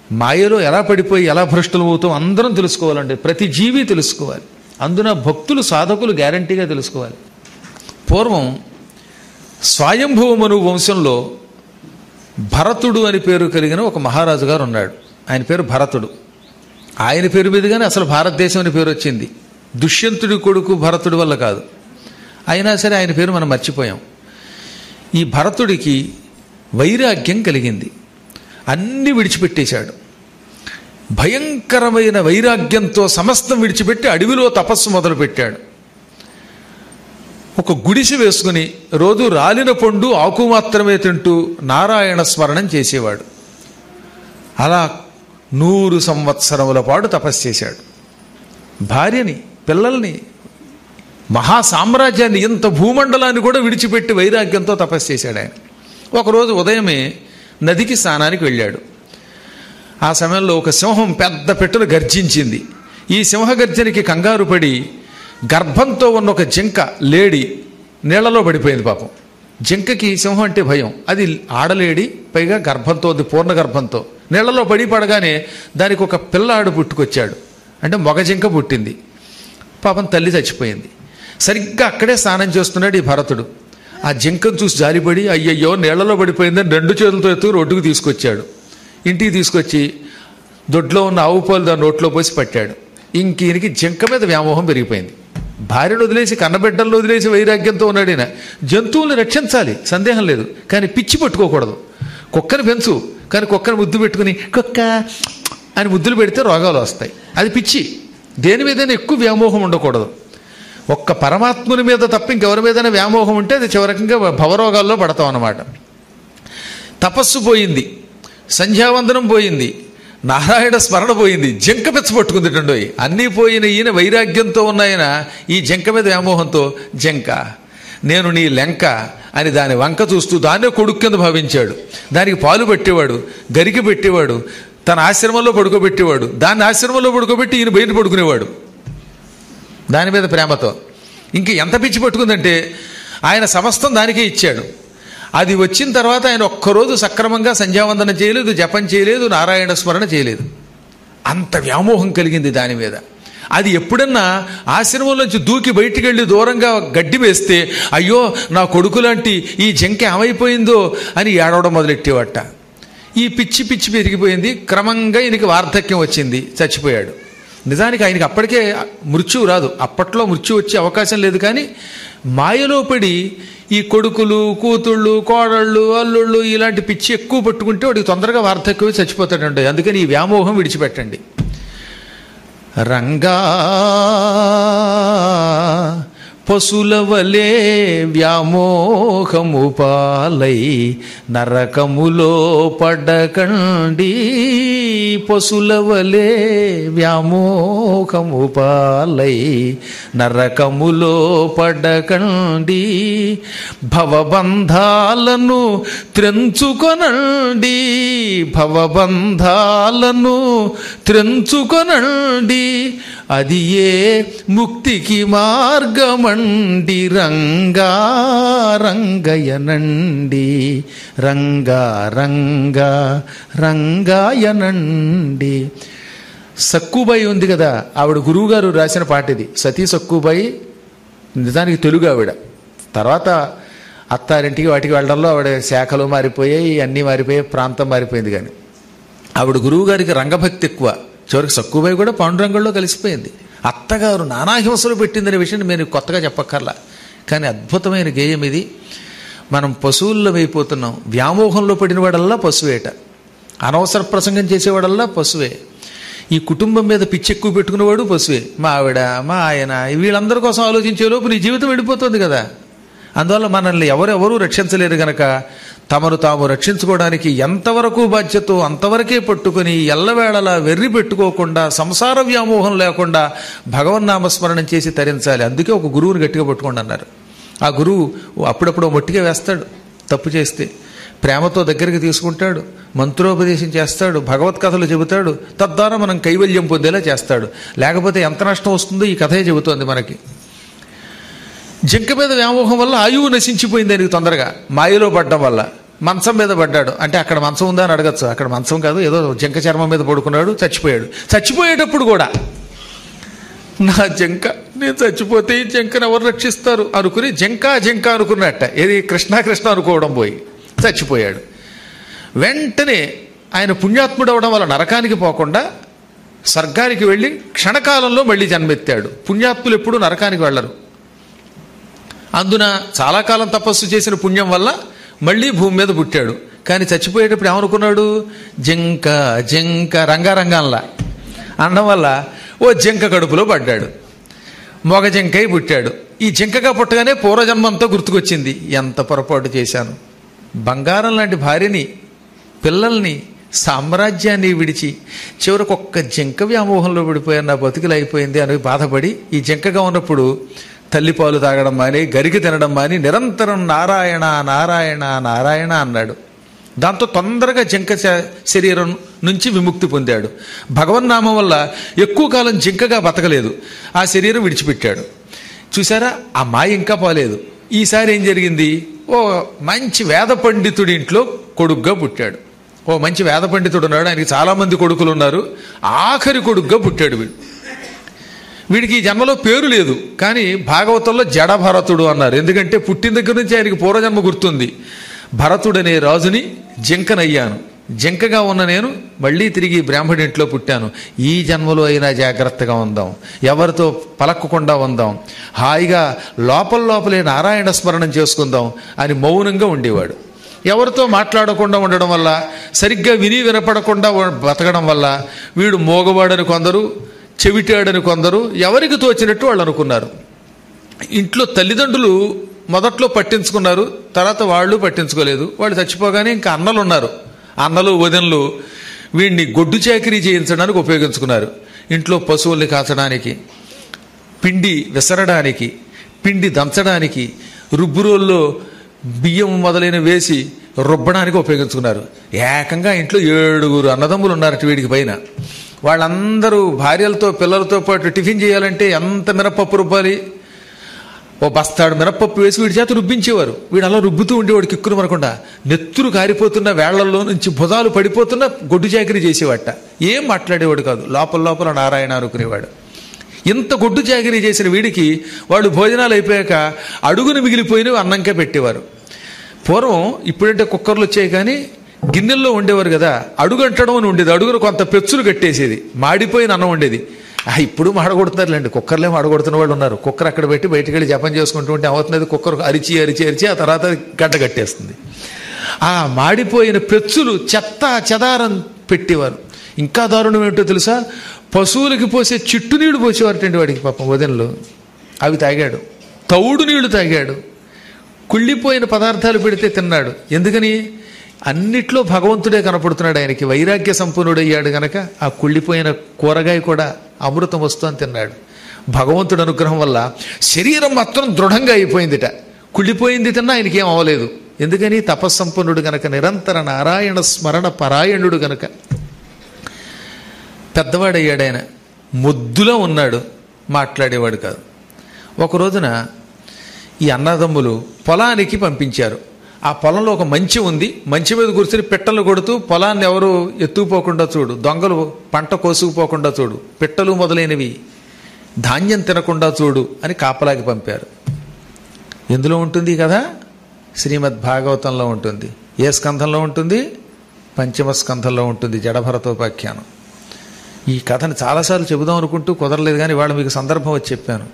మాయలో ఎలా పడిపోయి ఎలా భ్రష్టులు అవుతాం అందరం తెలుసుకోవాలండి ప్రతి జీవి తెలుసుకోవాలి అందున భక్తులు సాధకులు గ్యారంటీగా తెలుసుకోవాలి పూర్వం స్వయంభూమను వంశంలో భరతుడు అని పేరు కలిగిన ఒక మహారాజు గారు ఉన్నాడు ఆయన పేరు భరతుడు ఆయన పేరు మీదుగానే అసలు భారతదేశం అని పేరు వచ్చింది దుష్యంతుడి కొడుకు భరతుడి వల్ల కాదు అయినా సరే ఆయన పేరు మనం మర్చిపోయాం ఈ భరతుడికి వైరాగ్యం కలిగింది అన్నీ విడిచిపెట్టేశాడు భయంకరమైన వైరాగ్యంతో సమస్తం విడిచిపెట్టి అడవిలో తపస్సు మొదలుపెట్టాడు ఒక గుడిసె వేసుకుని రోజు రాలిన పండు ఆకు మాత్రమే తింటూ నారాయణ స్మరణం చేసేవాడు అలా నూరు సంవత్సరముల పాటు తపస్సు చేశాడు భార్యని పిల్లల్ని మహా సామ్రాజ్యాన్ని ఇంత భూమండలాన్ని కూడా విడిచిపెట్టి వైరాగ్యంతో తపస్సు చేశాడు ఆయన ఒకరోజు ఉదయమే నదికి స్నానానికి వెళ్ళాడు ఆ సమయంలో ఒక సింహం పెద్ద పెట్టును గర్జించింది ఈ సింహ గర్జనకి కంగారు పడి గర్భంతో ఉన్న ఒక జింక లేడి నీళ్లలో పడిపోయింది పాపం జింకకి సింహం అంటే భయం అది ఆడలేడి పైగా గర్భంతో ఉంది పూర్ణ గర్భంతో నీళ్లలో పడి పడగానే దానికి ఒక పిల్లాడు పుట్టుకొచ్చాడు అంటే మగ జింక పుట్టింది పాపం తల్లి చచ్చిపోయింది సరిగ్గా అక్కడే స్నానం చేస్తున్నాడు ఈ భరతుడు ఆ జింకను చూసి జాలిపడి అయ్యయ్యో నీళ్లలో పడిపోయిందని రెండు చేతులతో ఎత్తు రోడ్డుకు తీసుకొచ్చాడు ఇంటికి తీసుకొచ్చి దొడ్లో ఉన్న ఆవు పాలు దాని నోట్లో పోసి పట్టాడు ఇంక ఈయనకి జింక మీద వ్యామోహం పెరిగిపోయింది భార్యను వదిలేసి కన్నబిడ్డలను వదిలేసి వైరాగ్యంతో ఉన్నాడు ఈయన జంతువుల్ని రక్షించాలి సందేహం లేదు కానీ పిచ్చి పట్టుకోకూడదు కుక్కని పెంచు కానీ కుక్కని ముద్దు పెట్టుకుని కుక్క అని ముద్దులు పెడితే రోగాలు వస్తాయి అది పిచ్చి దేని మీదైనా ఎక్కువ వ్యామోహం ఉండకూడదు ఒక్క పరమాత్ముని మీద తప్ప ఇంకెవరి మీదైనా వ్యామోహం ఉంటే అది చివరకంగా భవరోగాల్లో పడతాం అన్నమాట తపస్సు పోయింది సంధ్యావందనం పోయింది నారాయణ స్మరణ పోయింది జంక పెచ్చ పట్టుకుంది టండోయ్ అన్నీ పోయిన ఈయన వైరాగ్యంతో ఉన్నాయన ఈ జంక మీద వ్యామోహంతో జంక నేను నీ లెంక అని దాని వంక చూస్తూ దాన్నే కొడుకు కింద భావించాడు దానికి పాలు పెట్టేవాడు గరికి పెట్టేవాడు తన ఆశ్రమంలో పడుకోబెట్టేవాడు దాన్ని ఆశ్రమంలో పడుకోబెట్టి ఈయన బయట పడుకునేవాడు దాని మీద ప్రేమతో ఇంక ఎంత పిచ్చి పట్టుకుందంటే ఆయన సమస్తం దానికే ఇచ్చాడు అది వచ్చిన తర్వాత ఆయన ఒక్కరోజు సక్రమంగా సంధ్యావందనం చేయలేదు జపం చేయలేదు నారాయణ స్మరణ చేయలేదు అంత వ్యామోహం కలిగింది దాని మీద అది ఎప్పుడన్నా ఆశ్రమంలోంచి దూకి బయటికి వెళ్ళి దూరంగా గడ్డి వేస్తే అయ్యో నా కొడుకు లాంటి ఈ జంక ఏమైపోయిందో అని ఏడవడం మొదలెట్టేవట ఈ పిచ్చి పిచ్చి పెరిగిపోయింది క్రమంగా ఈయనకి వార్ధక్యం వచ్చింది చచ్చిపోయాడు నిజానికి ఆయనకి అప్పటికే మృత్యువు రాదు అప్పట్లో మృత్యు వచ్చే అవకాశం లేదు కానీ మాయలో పడి ఈ కొడుకులు కూతుళ్ళు కోడళ్ళు అల్లుళ్ళు ఇలాంటి పిచ్చి ఎక్కువ పట్టుకుంటే వాడికి తొందరగా వార్ధక్యం వచ్చి చచ్చిపోతాడండి అందుకని ఈ వ్యామోహం విడిచిపెట్టండి రంగా పశుల వలే వ్యామోహము పాలై నరకములో పడకండి పశుల వలే వ్యామోహము పాలై నరకములో పడకండి భవబంధాలను త్రెంచుకొనండి భవబంధాలను త్రెంచుకొనండి అది ఏ ముక్తికి మార్గమండి రంగా రంగయనండి రంగా రంగా రంగాయనండి సక్కుబాయి ఉంది కదా ఆవిడ గురువుగారు రాసిన పాట ఇది సతీ సక్కుబాయి నిజానికి తెలుగు ఆవిడ తర్వాత అత్తారింటికి వాటికి వెళ్ళడంలో ఆవిడ శాఖలు మారిపోయాయి అన్నీ మారిపోయాయి ప్రాంతం మారిపోయింది కానీ ఆవిడ గురువు గారికి రంగభక్తి ఎక్కువ చివరికి సక్కుబాయి కూడా పాండురంగంలో కలిసిపోయింది అత్తగారు నానా హింసలు పెట్టిందనే విషయం నేను కొత్తగా చెప్పక్కర్లా కానీ అద్భుతమైన గేయం ఇది మనం పశువుల్లో అయిపోతున్నాం వ్యామోహంలో పడిన వాడల్లా పశువేట అనవసర ప్రసంగం చేసేవాడల్లా పశువే ఈ కుటుంబం మీద పిచ్చి ఎక్కువ పెట్టుకునేవాడు పశువే మా ఆవిడ మా ఆయన వీళ్ళందరి కోసం ఆలోచించే లోపు నీ జీవితం వెళ్ళిపోతుంది కదా అందువల్ల మనల్ని ఎవరెవరూ రక్షించలేరు గనక తమను తాము రక్షించుకోవడానికి ఎంతవరకు బాధ్యతో అంతవరకే పట్టుకొని ఎల్లవేళలా వెర్రి పెట్టుకోకుండా సంసార వ్యామోహం లేకుండా భగవన్నామస్మరణం చేసి తరించాలి అందుకే ఒక గురువుని గట్టిగా పట్టుకోండి అన్నారు ఆ గురువు అప్పుడప్పుడు మొట్టిగా వేస్తాడు తప్పు చేస్తే ప్రేమతో దగ్గరికి తీసుకుంటాడు మంత్రోపదేశం చేస్తాడు భగవత్ కథలు చెబుతాడు తద్వారా మనం కైవల్యం పొందేలా చేస్తాడు లేకపోతే ఎంత నష్టం వస్తుందో ఈ కథే చెబుతోంది మనకి జింక మీద వ్యామోహం వల్ల ఆయువు నశించిపోయింది ఆయనకి తొందరగా మాయలో పడ్డం వల్ల మంచం మీద పడ్డాడు అంటే అక్కడ మంచం ఉందా అని అడగచ్చు అక్కడ మంచం కాదు ఏదో జింక చర్మం మీద పడుకున్నాడు చచ్చిపోయాడు చచ్చిపోయేటప్పుడు కూడా నా జింక నేను చచ్చిపోతే ఈ జింకను ఎవరు రక్షిస్తారు అనుకుని జింక జింక అనుకున్నట్ట ఏది కృష్ణ కృష్ణ అనుకోవడం పోయి చచ్చిపోయాడు వెంటనే ఆయన పుణ్యాత్ముడు అవడం వల్ల నరకానికి పోకుండా స్వర్గానికి వెళ్ళి క్షణకాలంలో మళ్ళీ జన్మెత్తాడు పుణ్యాత్ములు ఎప్పుడూ నరకానికి వెళ్ళరు అందున చాలా కాలం తపస్సు చేసిన పుణ్యం వల్ల మళ్ళీ భూమి మీద పుట్టాడు కానీ చచ్చిపోయేటప్పుడు ఏమనుకున్నాడు జింక జింక రంగారంగంలా అనడం వల్ల ఓ జింక కడుపులో పడ్డాడు మొగ జింకై పుట్టాడు ఈ జింకగా పుట్టగానే పూర్వజన్మంతో గుర్తుకొచ్చింది ఎంత పొరపాటు చేశాను బంగారం లాంటి భార్యని పిల్లల్ని సామ్రాజ్యాన్ని విడిచి చివరికి ఒక్క జింక వ్యామోహంలో పడిపోయాను నా బతుకులు అయిపోయింది అని బాధపడి ఈ జింకగా ఉన్నప్పుడు తల్లిపాలు తాగడం మాని గరికి తినడం మాని నిరంతరం నారాయణ నారాయణ నారాయణ అన్నాడు దాంతో తొందరగా జింక శ- శరీరం నుంచి విముక్తి పొందాడు భగవన్నామం వల్ల ఎక్కువ కాలం జింకగా బతకలేదు ఆ శరీరం విడిచిపెట్టాడు చూసారా ఆ మాయ ఇంకా పోలేదు ఈసారి ఏం జరిగింది ఓ మంచి వేద పండితుడి ఇంట్లో కొడుగ్గా పుట్టాడు ఓ మంచి వేద పండితుడు ఉన్నాడు ఆయనకి చాలామంది కొడుకులు ఉన్నారు ఆఖరి కొడుగ్గా పుట్టాడు వీడు వీడికి ఈ జన్మలో పేరు లేదు కానీ భాగవతంలో జడ భరతుడు అన్నారు ఎందుకంటే పుట్టిన దగ్గర నుంచి ఆయనకి పూర్వజన్మ గుర్తుంది భరతుడనే రాజుని జింకనయ్యాను జింకగా ఉన్న నేను మళ్ళీ తిరిగి బ్రాహ్మడి ఇంట్లో పుట్టాను ఈ జన్మలో అయినా జాగ్రత్తగా ఉందాం ఎవరితో పలక్కకుండా ఉందాం హాయిగా లోపల లోపలే నారాయణ స్మరణం చేసుకుందాం అని మౌనంగా ఉండేవాడు ఎవరితో మాట్లాడకుండా ఉండడం వల్ల సరిగ్గా విని వినపడకుండా ఉ- బతకడం వల్ల వీడు మోగవాడని కొందరు చెవిటాడని కొందరు ఎవరికి తోచినట్టు వాళ్ళు అనుకున్నారు ఇంట్లో తల్లిదండ్రులు మొదట్లో పట్టించుకున్నారు తర్వాత వాళ్ళు పట్టించుకోలేదు వాళ్ళు చచ్చిపోగానే ఇంకా అన్నలు ఉన్నారు అన్నలు వదినలు వీడిని గొడ్డు చాకరీ చేయించడానికి ఉపయోగించుకున్నారు ఇంట్లో పశువుల్ని కాచడానికి పిండి విసరడానికి పిండి దంచడానికి రుబ్బురోల్లో బియ్యం మొదలైన వేసి రుబ్బడానికి ఉపయోగించుకున్నారు ఏకంగా ఇంట్లో ఏడుగురు అన్నదమ్ములు ఉన్నారట వీడికి పైన వాళ్ళందరూ భార్యలతో పిల్లలతో పాటు టిఫిన్ చేయాలంటే ఎంత మినపప్పు రుబ్బాలి ఓ బస్తాడు మినపప్పు వేసి వీడి చేత రుబ్బించేవారు వీడు అలా రుబ్బుతూ ఉండేవాడు కిక్కురు మనకుండా నెత్తురు కారిపోతున్న వేళ్లలో నుంచి భుజాలు పడిపోతున్న గొడ్డు చాకరీ చేసేవాట ఏం మాట్లాడేవాడు కాదు లోపల లోపల నారాయణ అనుకునేవాడు ఇంత గొడ్డు చాకరీ చేసిన వీడికి వాళ్ళు భోజనాలు అయిపోయాక అడుగును మిగిలిపోయినవి అన్నంకే పెట్టేవారు పూర్వం ఇప్పుడంటే కుక్కర్లు వచ్చాయి కానీ గిన్నెల్లో ఉండేవారు కదా అడుగు అంటడం అని ఉండేది అడుగును కొంత పెచ్చులు కట్టేసేది మాడిపోయిన అన్నం ఉండేది ఆ, ఇప్పుడు మాడగొడుతున్నారులేండి కుక్కర్లే మాడగొడుతున్న వాళ్ళు ఉన్నారు కుక్కర్ అక్కడ పెట్టి బయటికి వెళ్ళి జపం చేసుకుంటూ ఉంటే అవుతున్నది కుక్కర్ అరిచి అరిచి అరిచి ఆ తర్వాత గడ్డ కట్టేస్తుంది ఆ మాడిపోయిన పెచ్చులు చెత్త చెదారం పెట్టేవారు ఇంకా దారుణం ఏంటో తెలుసా పశువులకి పోసే చిట్టు నీళ్లు పోసేవారటండి వాడికి పాపం వదినలు అవి తాగాడు తౌడు నీళ్లు తాగాడు కుళ్ళిపోయిన పదార్థాలు పెడితే తిన్నాడు ఎందుకని అన్నిట్లో భగవంతుడే కనపడుతున్నాడు ఆయనకి వైరాగ్య సంపన్నుడయ్యాడు గనక ఆ కుళ్ళిపోయిన కూరగాయ కూడా అమృతం వస్తూ తిన్నాడు భగవంతుడి అనుగ్రహం వల్ల శరీరం మాత్రం దృఢంగా అయిపోయిందిట కుళ్ళిపోయింది తిన్నా ఆయనకి ఏం అవ్వలేదు ఎందుకని తపస్సంపన్నుడు గనక నిరంతర నారాయణ స్మరణ పరాయణుడు గనక పెద్దవాడయ్యాడు ఆయన ముద్దులో ఉన్నాడు మాట్లాడేవాడు కాదు ఒక రోజున ఈ అన్నదమ్ములు పొలానికి పంపించారు ఆ పొలంలో ఒక మంచి ఉంది మంచి మీద కూర్చుని పిట్టలు కొడుతూ పొలాన్ని ఎవరు ఎత్తుకుపోకుండా చూడు దొంగలు పంట కోసుకుపోకుండా చూడు పిట్టలు మొదలైనవి ధాన్యం తినకుండా చూడు అని కాపలాకి పంపారు ఎందులో ఉంటుంది కదా శ్రీమద్ భాగవతంలో ఉంటుంది ఏ స్కంధంలో ఉంటుంది పంచమ స్కంధంలో ఉంటుంది జడభరతోపాఖ్యానం ఈ కథను చాలాసార్లు చెబుదాం అనుకుంటూ కుదరలేదు కానీ ఇవాళ మీకు సందర్భం వచ్చి చెప్పాను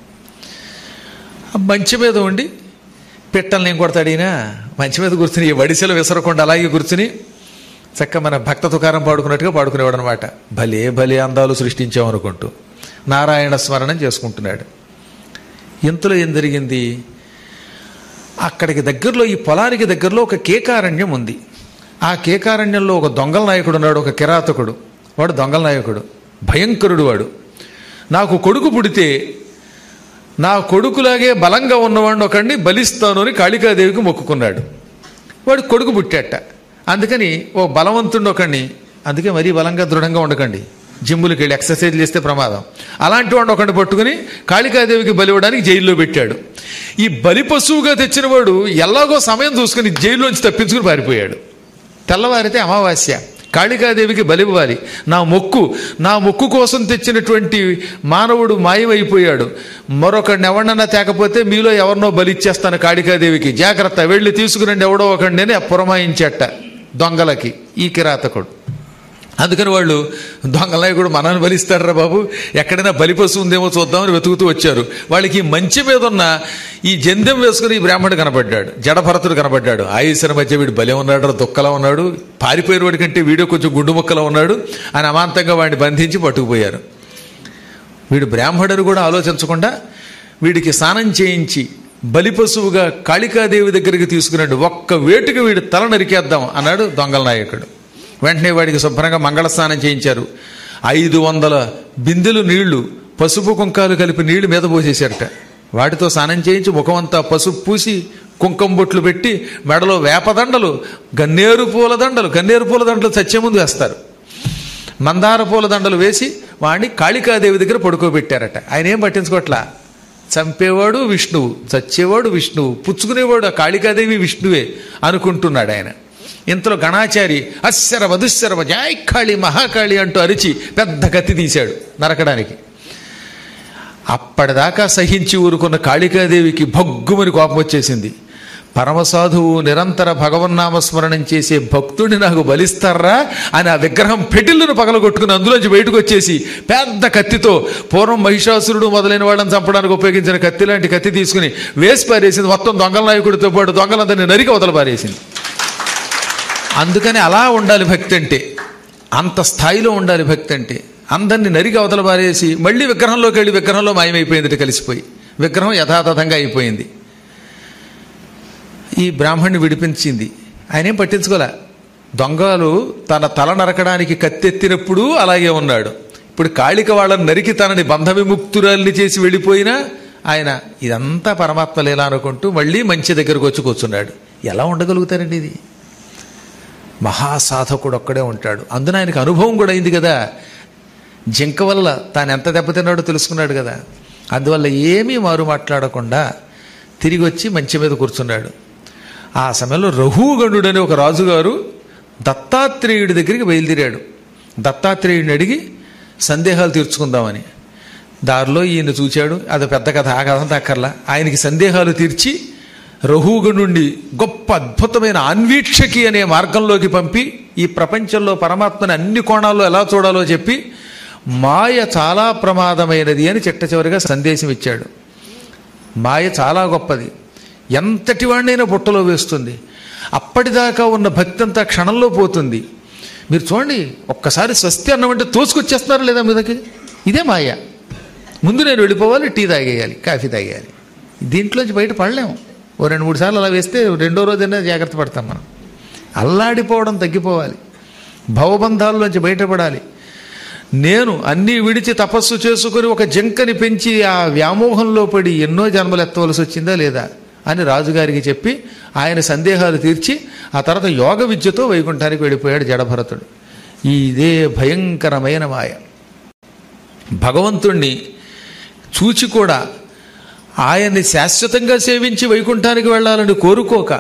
ఆ మంచి మీద ఉండి పిట్టల్ని ఏం కొడతాడు ఈయన మంచి మీద కూర్చుని ఈ వడిసెలు విసరకుండా అలాగే కూర్చుని చక్క మన భక్త తుకారం పాడుకున్నట్టుగా పాడుకునేవాడు అనమాట భలే భలే అందాలు సృష్టించామనుకుంటూ నారాయణ స్మరణం చేసుకుంటున్నాడు ఇంతలో ఏం జరిగింది అక్కడికి దగ్గరలో ఈ పొలానికి దగ్గరలో ఒక కేకారణ్యం ఉంది ఆ కేకారణ్యంలో ఒక దొంగల నాయకుడు ఉన్నాడు ఒక కిరాతకుడు వాడు దొంగల నాయకుడు భయంకరుడు వాడు నాకు కొడుకు పుడితే నా కొడుకులాగే బలంగా ఉన్నవాడిని ఒకడిని బలిస్తాను అని కాళికాదేవికి మొక్కుకున్నాడు వాడు కొడుకు పుట్టాట అందుకని ఓ బలవంతుడు ఒకడిని అందుకే మరీ బలంగా దృఢంగా ఉండకండి జిమ్ములకి వెళ్ళి ఎక్సర్సైజ్ చేస్తే ప్రమాదం అలాంటి వాడు ఒకటి పట్టుకుని కాళికాదేవికి బలి ఇవ్వడానికి జైల్లో పెట్టాడు ఈ బలి పశువుగా తెచ్చిన వాడు ఎలాగో సమయం చూసుకుని జైల్లోంచి తప్పించుకుని పారిపోయాడు తెల్లవారితే అమావాస్య కాళికాదేవికి బలివ్వాలి నా మొక్కు నా మొక్కు కోసం తెచ్చినటువంటి మానవుడు మాయమైపోయాడు మరొకడిని ఎవరినన్నా తేకపోతే మీలో ఎవరినో బలిచ్చేస్తాను కాళికాదేవికి జాగ్రత్త వెళ్ళి తీసుకురండి ఎవడో ఒకడిని అని పురమాయించట దొంగలకి ఈ కిరాతకుడు అందుకని వాళ్ళు దొంగలనాయకుడు మనల్ని బలిస్తాడరా బాబు ఎక్కడైనా బలి పశువు ఉందేమో చూద్దామని వెతుకుతూ వచ్చారు వాళ్ళకి ఈ మంచి మీద ఉన్న ఈ జందెం వేసుకుని ఈ బ్రాహ్మణుడు కనబడ్డాడు జడభరతుడు కనబడ్డాడు ఆయుసర మధ్య వీడు బలే ఉన్నాడు దుక్కలా ఉన్నాడు పారిపోయిన వాడి కంటే వీడియో కొంచెం గుండు ముక్కలా ఉన్నాడు అని అమాంతంగా వాడిని బంధించి పట్టుకుపోయారు వీడు బ్రాహ్మణుడు కూడా ఆలోచించకుండా వీడికి స్నానం చేయించి బలి పశువుగా కాళికాదేవి దగ్గరికి తీసుకురండి ఒక్క వేటుకి వీడి తల నరికేద్దాం అన్నాడు దొంగల నాయకుడు వెంటనే వాడికి శుభ్రంగా మంగళ స్నానం చేయించారు ఐదు వందల బిందెలు నీళ్లు పసుపు కుంకాలు కలిపి నీళ్లు మీద పోసేశారట వాటితో స్నానం చేయించి ముఖమంతా పసుపు పూసి కుంకం బొట్లు పెట్టి మెడలో వేపదండలు గన్నేరు పూల దండలు గన్నేరు పూల దండలు చచ్చే ముందు వేస్తారు మందార పూల దండలు వేసి వాడిని కాళికాదేవి దగ్గర పడుకోబెట్టారట ఆయన ఏం పట్టించుకోవట్లా చంపేవాడు విష్ణువు చచ్చేవాడు విష్ణువు పుచ్చుకునేవాడు ఆ కాళికాదేవి విష్ణువే అనుకుంటున్నాడు ఆయన ఇంతలో గణాచారి అశ్శర వధుశ్శరవ జాయ్ కాళి మహాకాళి అంటూ అరిచి పెద్ద కత్తి తీశాడు నరకడానికి అప్పటిదాకా సహించి ఊరుకున్న కాళికాదేవికి భగ్గుమని కోపం వచ్చేసింది పరమసాధువు నిరంతర భగవన్నామస్మరణం చేసే భక్తుడిని నాకు బలిస్తారా అని ఆ విగ్రహం పెటిల్లును పగలగొట్టుకుని అందులోంచి బయటకు వచ్చేసి పెద్ద కత్తితో పూర్వం మహిషాసురుడు మొదలైన వాళ్ళని చంపడానికి ఉపయోగించిన కత్తి లాంటి కత్తి తీసుకుని వేసి పారేసింది మొత్తం దొంగల నాయకుడితో పాటు దొంగలందరినీ నరికి వదల పారేసింది అందుకని అలా ఉండాలి భక్తి అంటే అంత స్థాయిలో ఉండాలి భక్తి అంటే అందరిని నరికి అవతల పారేసి మళ్ళీ విగ్రహంలోకి వెళ్ళి విగ్రహంలో మాయమైపోయింది కలిసిపోయి విగ్రహం యథాతథంగా అయిపోయింది ఈ బ్రాహ్మణ్ణి విడిపించింది ఆయన ఏం పట్టించుకోలే దొంగలు తన తల నరకడానికి కత్తెత్తినప్పుడు అలాగే ఉన్నాడు ఇప్పుడు కాళిక వాళ్ళని నరికి తనని బంధ విముక్తురాల్ని చేసి వెళ్ళిపోయినా ఆయన ఇదంతా పరమాత్మ లేలా అనుకుంటూ మళ్ళీ మంచి దగ్గరకు వచ్చి కూర్చున్నాడు ఎలా ఉండగలుగుతారండి ఇది మహాసాధకుడు ఒక్కడే ఉంటాడు అందున ఆయనకు అనుభవం కూడా అయింది కదా జింక వల్ల తాను ఎంత దెబ్బతిన్నాడో తెలుసుకున్నాడు కదా అందువల్ల ఏమీ మారు మాట్లాడకుండా తిరిగి వచ్చి మంచి మీద కూర్చున్నాడు ఆ సమయంలో రఘుగణుడు అనే ఒక రాజుగారు దత్తాత్రేయుడి దగ్గరికి బయలుదేరాడు దత్తాత్రేయుడిని అడిగి సందేహాలు తీర్చుకుందామని దారిలో ఈయన చూచాడు అది పెద్ద కథ ఆ కథ అంతా అక్కర్లా ఆయనకి సందేహాలు తీర్చి రఘుగణుణ్ణి గొప్ప అద్భుతమైన అన్వీక్షకి అనే మార్గంలోకి పంపి ఈ ప్రపంచంలో పరమాత్మని అన్ని కోణాల్లో ఎలా చూడాలో చెప్పి మాయ చాలా ప్రమాదమైనది అని చిట్ట చివరిగా సందేశం ఇచ్చాడు మాయ చాలా గొప్పది ఎంతటి వాడినైనా బుట్టలో వేస్తుంది అప్పటిదాకా ఉన్న భక్తి అంతా క్షణంలో పోతుంది మీరు చూడండి ఒక్కసారి స్వస్తి అన్నం అంటే తోసుకొచ్చేస్తున్నారా లేదా మీదకి ఇదే మాయ ముందు నేను వెళ్ళిపోవాలి టీ తాగేయాలి కాఫీ తాగేయాలి దీంట్లోంచి బయట పడలేము ఓ రెండు మూడు సార్లు అలా వేస్తే రెండో రోజైనా జాగ్రత్త పడతాం మనం అల్లాడిపోవడం తగ్గిపోవాలి భవబంధాల్లోంచి బయటపడాలి నేను అన్నీ విడిచి తపస్సు చేసుకుని ఒక జింకని పెంచి ఆ వ్యామోహంలో పడి ఎన్నో జన్మలు ఎత్తవలసి వచ్చిందా లేదా అని రాజుగారికి చెప్పి ఆయన సందేహాలు తీర్చి ఆ తర్వాత యోగ విద్యతో వైకుంఠానికి వెళ్ళిపోయాడు జడభరతుడు ఇదే భయంకరమైన మాయ భగవంతుణ్ణి చూచి కూడా ఆయన్ని శాశ్వతంగా సేవించి వైకుంఠానికి వెళ్ళాలని కోరుకోక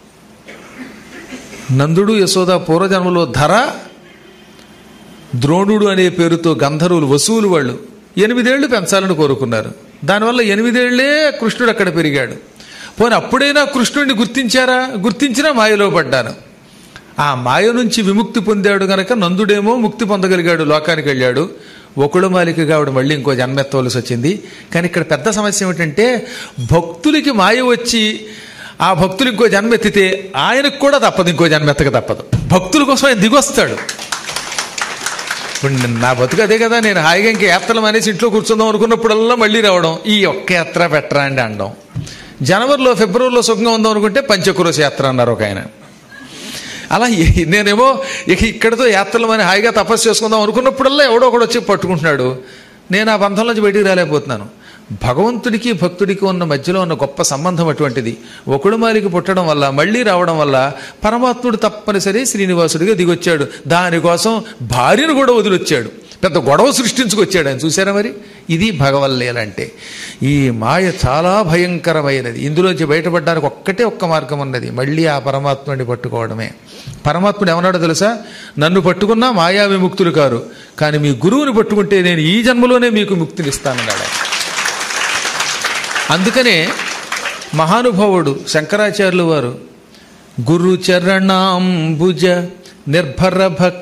నందుడు యశోద పూర్వజన్మలో ధర ద్రోణుడు అనే పేరుతో గంధర్వులు వసువులు వాళ్ళు ఎనిమిదేళ్లు పెంచాలని కోరుకున్నారు దానివల్ల ఎనిమిదేళ్లే కృష్ణుడు అక్కడ పెరిగాడు పోనీ అప్పుడైనా కృష్ణుడిని గుర్తించారా గుర్తించినా మాయలో పడ్డాను ఆ మాయ నుంచి విముక్తి పొందాడు గనక నందుడేమో ముక్తి పొందగలిగాడు లోకానికి వెళ్ళాడు ఒకడు మాలికగా ఆవిడ మళ్ళీ ఇంకో జన్మెత్తవలసి వచ్చింది కానీ ఇక్కడ పెద్ద సమస్య ఏమిటంటే భక్తులకి మాయ వచ్చి ఆ భక్తులు ఇంకో జన్మెత్తితే ఆయనకు కూడా తప్పదు ఇంకో జన్మెత్తక తప్పదు భక్తుల కోసం ఆయన దిగొస్తాడు ఇప్పుడు నా బతుకు అదే కదా నేను హాయిగా ఇంక యాత్రలు మానేసి ఇంట్లో కూర్చుందాం అనుకున్నప్పుడల్లా మళ్ళీ రావడం ఈ ఒక్క యాత్ర పెట్టరా అండి అనడం జనవరిలో ఫిబ్రవరిలో సుఖంగా ఉందాం అనుకుంటే పంచక్రోశ యాత్ర అన్నారు ఒక ఆయన అలా ఏ- నేనేమో ఇక ఇక్కడితో యాత్రలు అని హాయిగా తపస్సు చేసుకుందాం అనుకున్నప్పుడల్లా ఎవడో ఒకడు వచ్చి పట్టుకుంటున్నాడు నేను ఆ బంధంలోంచి బయటికి రాలేకపోతున్నాను భగవంతుడికి భక్తుడికి ఉన్న మధ్యలో ఉన్న గొప్ప సంబంధం అటువంటిది ఒకడు మాలికి పుట్టడం వల్ల మళ్ళీ రావడం వల్ల పరమాత్ముడు తప్పనిసరి శ్రీనివాసుడిగా దిగొచ్చాడు దానికోసం భార్యను కూడా వదిలొచ్చాడు పెద్ద గొడవ సృష్టించుకొచ్చాడు ఆయన చూసారా మరి ఇది భగవల్లీల అంటే ఈ మాయ చాలా భయంకరమైనది ఇందులోంచి బయటపడడానికి ఒక్కటే ఒక్క మార్గం ఉన్నది మళ్ళీ ఆ పరమాత్ముడిని పట్టుకోవడమే పరమాత్ముడు ఏమన్నాడో తెలుసా నన్ను పట్టుకున్నా మాయా విముక్తులు కారు కానీ మీ గురువుని పట్టుకుంటే నేను ఈ జన్మలోనే మీకు ముక్తినిస్తానన్నాడు ఆయన. అందుకనే మహానుభావుడు శంకరాచార్యులు వారు గురు చరణాంబుజ నిర్భర భక్త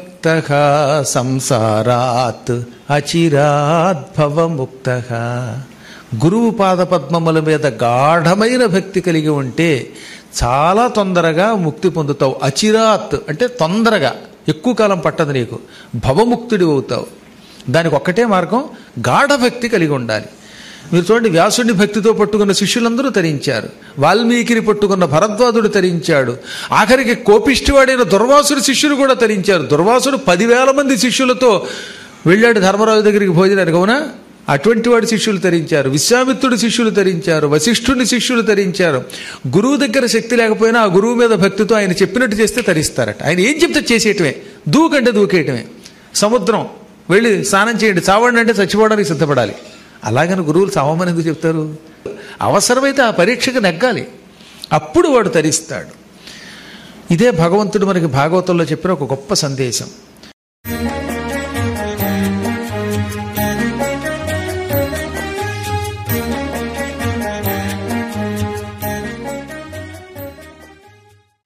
సంసారాత్ అచిరాద్భవముక్త గురువు పాదపద్మముల మీద గాఢమైన భక్తి కలిగి ఉంటే చాలా తొందరగా ముక్తి పొందుతావు అచిరాత్ అంటే తొందరగా ఎక్కువ కాలం పట్టదు నీకు భవముక్తుడి అవుతావు దానికి ఒక్కటే మార్గం గాఢ భక్తి కలిగి ఉండాలి మీరు చూడండి వ్యాసుడిని భక్తితో పట్టుకున్న శిష్యులందరూ తరించారు వాల్మీకిని పట్టుకున్న భరద్వాజుడు తరించాడు ఆఖరికి కోపిష్టివాడైన దుర్వాసుడి శిష్యులు కూడా తరించారు దుర్వాసుడు పదివేల మంది శిష్యులతో వెళ్ళాడు ధర్మరాజు దగ్గరికి భోజనానికి అవునా అటువంటి వాడి శిష్యులు తరించారు విశ్వామిత్రుడి శిష్యులు తరించారు వశిష్ఠుని శిష్యులు తరించారు గురువు దగ్గర శక్తి లేకపోయినా ఆ గురువు మీద భక్తితో ఆయన చెప్పినట్టు చేస్తే తరిస్తారట ఆయన ఏం చెప్తే చేసేయటమే దూకంటే దూకేయటమే సముద్రం వెళ్ళి స్నానం చేయండి చావండి అంటే చచ్చిపోవడానికి సిద్ధపడాలి అలాగని గురువులు చావమని ఎందుకు చెప్తారు అవసరమైతే ఆ పరీక్షకు నెగ్గాలి అప్పుడు వాడు తరిస్తాడు ఇదే భగవంతుడు మనకి భాగవతంలో చెప్పిన ఒక గొప్ప సందేశం